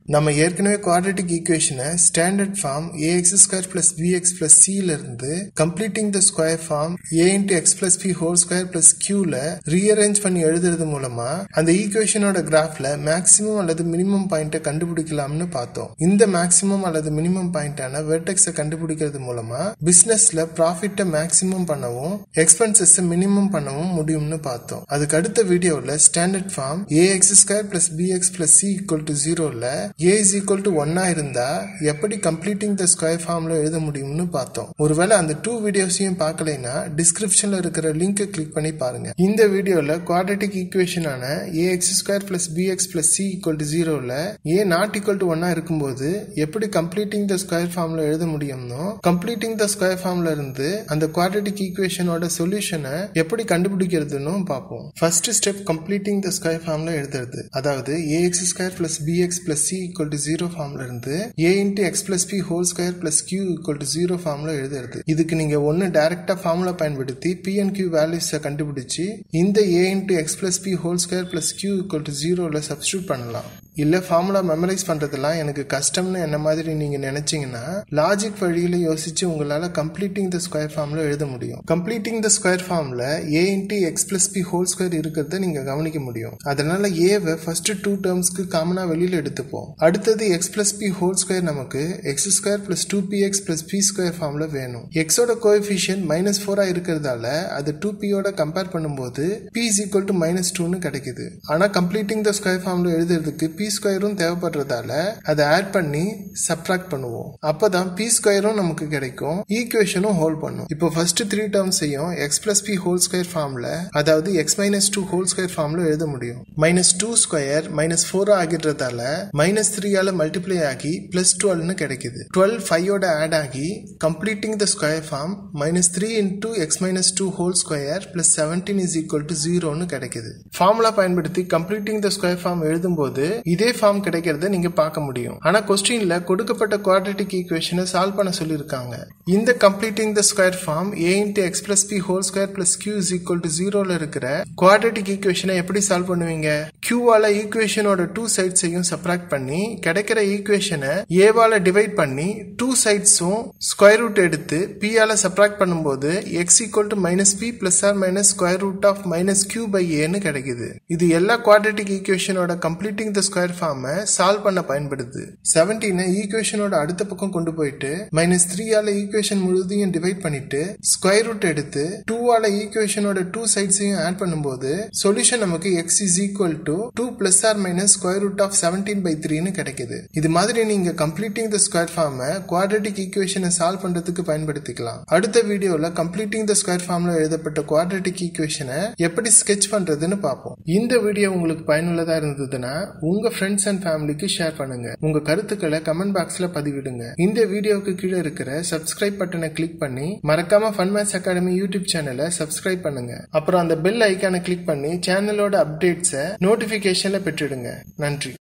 நம்ம ஏற்கனவே குவாட்ரட்டிக் ஈக்குவேஷனை standard form a x square plus b x plus சில இருந்து completing the square form a into x plus b whole square plus கியூல rearrange பண்ணி எழுதுறது மூலமா அந்த ஈக்குவேஷனோட கிராஃப்ல மேக்ஸிமம் அல்லது மினிமம் பாயிண்ட்டை கண்டுபிடிக்கலாம்னு பார்த்தோம் இந்த மேக்ஸிமம் அல்லது மினிமம் பாயிண்டான வெர்டெக்ஸை கண்டுபிடிக்கிறது மூலமா பிசினஸ்ல ப்ராஃபிட்டை மேக்ஸிமம் பண்ணவும் எக்ஸ்பென்சஸ் மினிமம் பண்ணவும் முடியும்னு பார்த்தோம் அதுக்கு அடுத்த வீடியோவில் standard form a x square plus b x plus c equal to ஜீரோல ஏ இஸ் ஈக்குவல் டு ஒன்னா இருந்தா எப்படி கம்ப்ளீட்டிங் த ஸ்கொயர் ஃபார்ம்ல எழுத முடியும்னு பார்த்தோம் ஒருவேளை அந்த டூ வீடியோஸையும் பார்க்கலைன்னா டிஸ்கிரிப்ஷன்ல இருக்கிற லிங்கை கிளிக் பண்ணி பாருங்க இந்த வீடியோல குவாட்ரட்டிக் ஈக்குவேஷனான a x square plus b x plus c equal to ஜீரோல ஏ நாட் ஈக்குவல் டு ஒன்னா இருக்கும்போது எப்படி கம்ப்ளீட்டிங் த ஸ்கொயர் ஃபார்ம்ல எழுத முடியும்னோ கம்ப்ளீட்டிங் த ஸ்கொயர் ஃபார்ம்ல இருந்து அந்த குவாட்ரட்டிக் ஈக்குவேஷனோட சொல்யூஷனை எப்படி கண்டுபிடிக்கிறதுன்னு பார்ப்போம் first step completing the square ஃபார்ம்ல எழுதுறது அதாவது a x square plus b x plus c equal to zero ஃபார்ம்ல இருந்து a into x plus b whole square plus q equal to zero ஃபார்ம்ல எழுதுறது இதுக்கு நீங்க ஒன்னு டைரக்டா ஃபார்முலா பயன்படுத்தி பி அண்ட் கியூ வேல்யூஸை கண்டுபிடிச்சு இந்த a into x plus b whole square plus q equal to ஜீரோல சப்ஸ்டியூட் பண்ணலாம் இல்ல ஃபார்முலா மெமரைஸ் பண்றதெல்லாம் எனக்கு கஷ்டம்னு என்ன மாதிரி நீங்க நினைச்சீங்கன்னா லாஜிக் வழியில யோசிச்சு உங்களால கம்ப்ளீட்டிங் த ஸ்கொயர் ஃபார்ம்ல எழுத முடியும் கம்ப்ளீட்டிங் த ஸ்கொயர் ஃபார்ம்ல a into x plus b whole square இருக்கிறத நீங்க கவனிக்க முடியும் அதனால ஏவை ஃபர்ஸ்ட் டூ டேர்ம்ஸ்க்கு காமனா வெளியில எடுத்துப்போம் அடுத்தது x plus b whole square நமக்கு x square plus two b x plus b square ஃபார்ம்ல வேணும் எக்ஸோட கோஎஃபிஷியன் மைனஸ் ஃபோரா இருக்கிறதால அது டூ பியோட கம்பேர் பண்ணும்போது b is equal to minus டூன்னு கிடைக்குது ஆனா கம்ப்ளீட்டிங் த ஸ்கொயர் ஃபார்ம்ல எழுதுறதுக்கு பி ஸ்கொயரும் தேவைப்படுறதால அதை ஆட் பண்ணி சப்ட்ராக்ட் பண்ணுவோம் அப்பதான் பி ஸ்கொயரும் நமக்கு கிடைக்கும் ஈக்குவேஷனும் ஹோல்ட் பண்ணும் இப்போ ஃபர்ஸ்ட் த்ரீ டேர்ம்ஸையும் x plus b whole square ஃபார்ம்ல அதாவது x minus two whole square ஃபார்ம்ல எழுத முடியும் minus two square minus four ஆகிடுறதால மைனஸ் த்ரீயால மல்டிப்ளை ஆகி பிளஸ் டுவெல்னு கிடைக்குது டுவெல் ஃபைவோட ஆட் ஆகி completing the square form minus three into x minus two whole square plus seventeen is equal to ஜீரோன்னு கிடைக்குது ஃபார்முலா பயன்படுத்தி கம்ப்ளீட்டிங் த ஸ்கொயர் ஃபார்ம் எழுதும்போது இதே ஃபார்ம் கிடைக்கிறத நீங்க பார்க்க முடியும் ஆனா கொஸ்டின்ல கொடுக்கப்பட்ட குவாட்ரட்டிக் ஈக்குவேஷனை சால்வ் பண்ண சொல்லியிருக்காங்க இந்த completing the square form a into x plus b whole square plus q is equal to ஜீரோல இருக்கிற குவாட்ரட்டிக் ஈக்குவேஷனை எப்படி சால்வ் பண்ணுவீங்க கியூவால ஈக்குவேஷனோட டூ சைட்ஸையும் சப்ராக்ட் பண்ணி கிடைக்கிற ஈக்குவேஷனை ஏவால டிவைட் பண்ணி டூ சைட்ஸும் ஸ்கொயர் ரூட் எடுத்து பி ஆல சப்ராக்ட் பண்ணும்போது x equal to minus b plus or minus square root of minus q by ஏன்னு கிடைக்குது இது எல்லா குவாட்ரட்டிக் ஈக்குவேஷனோட கம்ப்ளீட்டிங் த ஸ்கொயர் ஃபார்மை சால்வ் பண்ண பயன்படுது செவன்டீனை ஈக்குவேஷனோட அடுத்த பக்கம் கொண்டு போயிட்டு மைனஸ் த்ரீ ஆல ஈக்குவேஷன் முழுதையும் டிவைட் பண்ணிட்டு ஸ்கொயர் ரூட் எடுத்து டூ ஆல ஈக்குவேஷனோட டூ சைட்ஸையும் ஆட் பண்ணும்போது சொல்யூஷன் நமக்கு x is equal to two plus or minus square root of seventeen by த்ரீன்னு கிடைக்குது இது மாதிரி நீங்க கம்ப்ளீட்டிங் த ஸ்கொயர் ஃபார்மை குவாட்ரட்டிக் ஈக்குவேஷனை சால்வ் பண்றதுக்கு பயன்படுத்திக்கலாம் அடுத்த வீடியோல கம்ப்ளீட்டிங் த ஸ்கொயர் ஃபார்ம்ல எழுதப்பட்ட குவாட்ரட்டிக் ஈக்குவேஷனை எப்படி ஸ்கெச் பண்றதுன்னு பார்ப்போம் இந்த வீடியோ உங்களுக்கு பயனுள்ளதா இருந்ததுன்னா உங்க ஃப்ரெண்ட்ஸ் அண்ட் ஃபேமிலிக்கு ஷேர் பண்ணுங்க உங்க கருத்துக்களை கமெண்ட் பாக்ஸ்ல பதிவிடுங்க இந்த வீடியோவுக்கு கீழே இருக்கிற சப்ஸ்கிரைப் பட்டனை கிளிக் பண்ணி மறக்காம ஃபன் மேத்ஸ் அகாடமி யூடியூப் சேனலை சப்ஸ்கிரைப் பண்ணுங்க அப்புறம் அந்த பெல் ஐக்கானை கிளிக் பண்ணி சேனலோட அப்டேட்ஸை நோட்டிபிகேஷன்ல பெற்றுடுங்க நன்றி